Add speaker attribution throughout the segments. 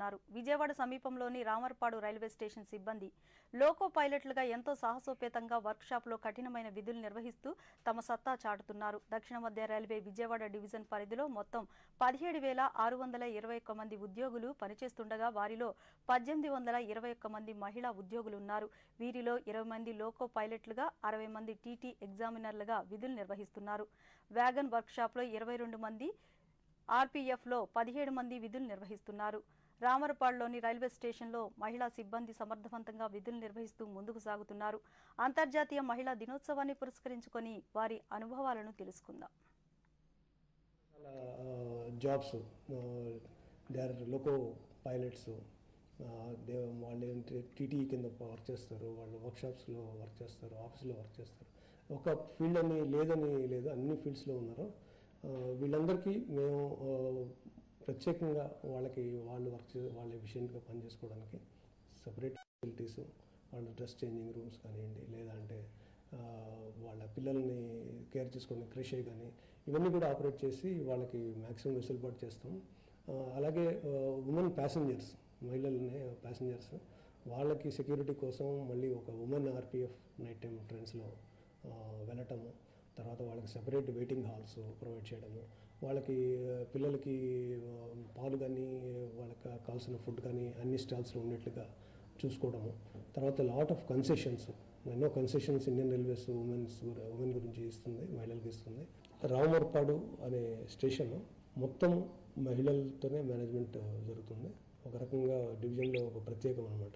Speaker 1: నిర్వహిస్తున్నారు విజయవాడ సమీపంలోని Ramarpadu railway station సిబ్బంది లోకో పైలట్లుగా ఎంతో సాహసోపేతంగా వర్క్షాప్లో కఠినమైన విధులు నిర్వహిస్తూ తమ సత్తా చాటుతున్నారు దక్షిణ మధ్య రైల్వే విజయవాడ డివిజన్ పరిధిలో మొత్తం పదిహేడు వేల ఆరు వందల ఇరవై ఒక్క మంది ఉద్యోగులు పనిచేస్తుండగా వారిలో పద్దెనిమిది వందల ఇరవై ఒక్క మంది మహిళా ఉద్యోగులు ఉన్నారు వీరిలో ఇరవై మంది లోకో పైలట్లుగా అరవై మంది టీటీ ఎగ్జామినర్లుగా విధులు నిర్వహిస్తున్నారు వ్యాగన్ వర్క్షాప్లో ఇరవై రెండు మంది ఆర్పీఎఫ్లో పదిహేడు మంది విధులు నిర్వహిస్తున్నారు రామరపాడులోని రైల్వే స్టేషన్లో మహిళా సిబ్బంది సమర్థవంతంగా విధులు నిర్వహిస్తూ ముందుకు సాగుతున్నారు అంతర్జాతీయ మహిళా దినోత్సవాన్ని పురస్కరించుకొని వారి అనుభవాలను తెలుసుకుందాం
Speaker 2: చాలా jobs they are loco pilots they వాళ్ళు ఏంటి టీటీ కింద వర్క్ చేస్తారు వాళ్ళు వర్క్షాప్స్లో వర్క్ చేస్తారు ఆఫీస్లో వర్క్ చేస్తారు ఒక ఫీల్డ్ అని లేదని లేదు అన్ని ఫీల్డ్స్లో ఉన్నారు ఆ, వీళ్ళందరికీ మేము ఆ, ప్రత్యేకంగా వాళ్ళకి వాళ్ళు వర్క్ చే వాళ్ళ ఎఫిషియెంట్గా పనిచేసుకోవడానికి సపరేట్ ఫెసిలిటీస్ వాళ్ళ డ్రెస్ చేంజింగ్ రూమ్స్ కానివ్వండి లేదంటే ఆ, వాళ్ళ పిల్లల్ని కేర్ చేసుకునే క్రిషే కానీ ఇవన్నీ కూడా ఆపరేట్ చేసి వాళ్ళకి మ్యాక్సిమం వెసులుబాటు చేస్తాం ఆ, అలాగే ఉమెన్ ప్యాసింజర్స్ మహిళలనే ప్యాసింజర్స్ వాళ్ళకి సెక్యూరిటీ కోసం మళ్ళీ ఒక ఉమెన్ ఆర్పిఎఫ్ నైట్ టైం ట్రైన్స్లో వెళ్ళటము తర్వాత వాళ్ళకి సెపరేట్ వెయిటింగ్ హాల్స్ ప్రొవైడ్ చేయడము వాళ్ళకి ఆ, పిల్లలకి ఆ, పాలు కానీ వాళ్ళకి కావాల్సిన ఫుడ్ కానీ అన్ని స్టాల్స్లో ఉండేట్లుగా చూసుకోవడము తర్వాత లాట్ ఆఫ్ కన్సెషన్స్ ఎన్నో concessions Indian railways women's women గురించి ఇస్తుంది మహిళలకు ఇస్తుంది రామర్పాడు అనే స్టేషన్ మొత్తం మహిళలతోనే మేనేజ్మెంట్ జరుగుతుంది ఒక రకంగా డివిజన్లో ఒక ప్రత్యేకం అనమాట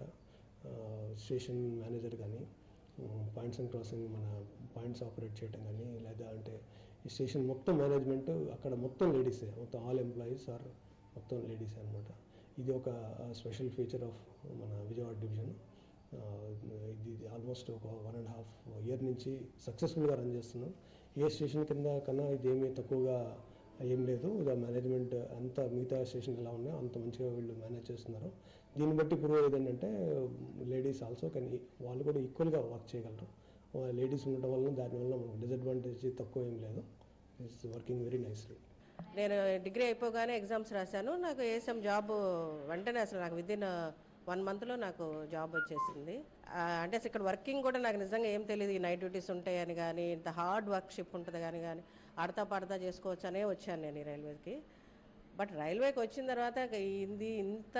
Speaker 2: స్టేషన్ మేనేజర్ కానీ పాయింట్స్ అండ్ క్రాసింగ్ మన పాయింట్స్ ఆపరేట్ చేయడం కానీ లేదా అంటే ఈ స్టేషన్ మొత్తం మేనేజ్మెంట్ అక్కడ మొత్తం లేడీసే మొత్తం ఆల్ ఎంప్లాయీస్ ఆర్ మొత్తం లేడీసే అనమాట ఇది ఒక స్పెషల్ ఫీచర్ ఆఫ్ మన విజయవాడ డివిజన్ ఆ, ఇది ఆల్మోస్ట్ ఒక వన్ అండ్ హాఫ్ ఇయర్ నుంచి సక్సెస్ఫుల్గా రన్ చేస్తున్నాం ఏ స్టేషన్ కింద కన్నా ఇదేమీ తక్కువగా ఏం లేదు ఇక మేనేజ్మెంట్ అంత మిగతా స్టేషన్ ఎలా ఉన్నాయో అంత మంచిగా వీళ్ళు మేనేజ్ చేస్తున్నారు దీన్ని బట్టి ప్రూవ్ అయ్యేది ఏంటంటే లేడీస్ ఆల్సో కానీ వాళ్ళు కూడా ఈక్వల్గా వర్క్ చేయగలరు లేడీస్ ఉండటం వల్ల దానివల్ల మనకు డిసడ్వాంటేజ్ తక్కువ ఏం లేదు ఇట్స్ వర్కింగ్ వెరీ నైస్లీ
Speaker 3: నేను డిగ్రీ అయిపోగానే ఎగ్జామ్స్ రాశాను నాకు ఏఎస్ఎం జాబ్ వెంటనే అసలు నాకు విదిన్ వన్ మంత్లో నాకు జాబ్ వచ్చేసింది ఆ, అంటే అసలు ఇక్కడ వర్కింగ్ కూడా నాకు నిజంగా ఏం తెలియదు ఈ నైట్ డ్యూటీస్ ఉంటాయని కానీ ఇంత హార్డ్ వర్క్ షిప్ ఉంటుంది కానీ కానీ ఆడతా పాడతా చేసుకోవచ్చు అనే వచ్చాను నేను ఈ రైల్వేకి బట్ రైల్వేకి వచ్చిన తర్వాత ఇక ఇది ఇంత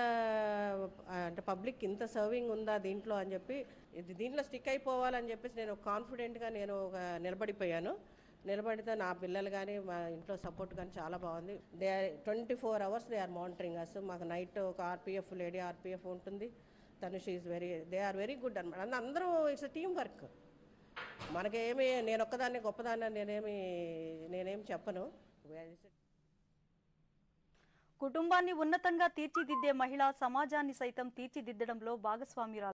Speaker 3: ఆ, అంటే పబ్లిక్ ఇంత సర్వింగ్ ఉందా దీంట్లో అని చెప్పి ఇది దీంట్లో స్టిక్ అయిపోవాలని చెప్పేసి నేను కాన్ఫిడెంట్గా నేను ఒక నిలబడిపోయాను నిలబడితే నా పిల్లలు కానీ మా ఇంట్లో సపోర్ట్ కానీ చాలా బాగుంది they are twenty four hours they are monitoring us మాకు నైట్ ఒక ఆర్పిఎఫ్ లేడీ ఆర్పిఎఫ్ ఉంటుంది Tanush is very they are very good అనమాట అందరూ ఇట్స్ టీమ్ వర్క్ మనకేమి నేను ఒక్కదాన్ని గొప్పదాన్ని అని నేనేమి నేనేం చెప్పను
Speaker 1: కుటుంబాన్ని ఉన్నతంగా తీర్చిదిద్దే మహిళ సమాజాన్ని సైతం తీర్చిదిద్దడంలో భాగస్వామ్యురాలు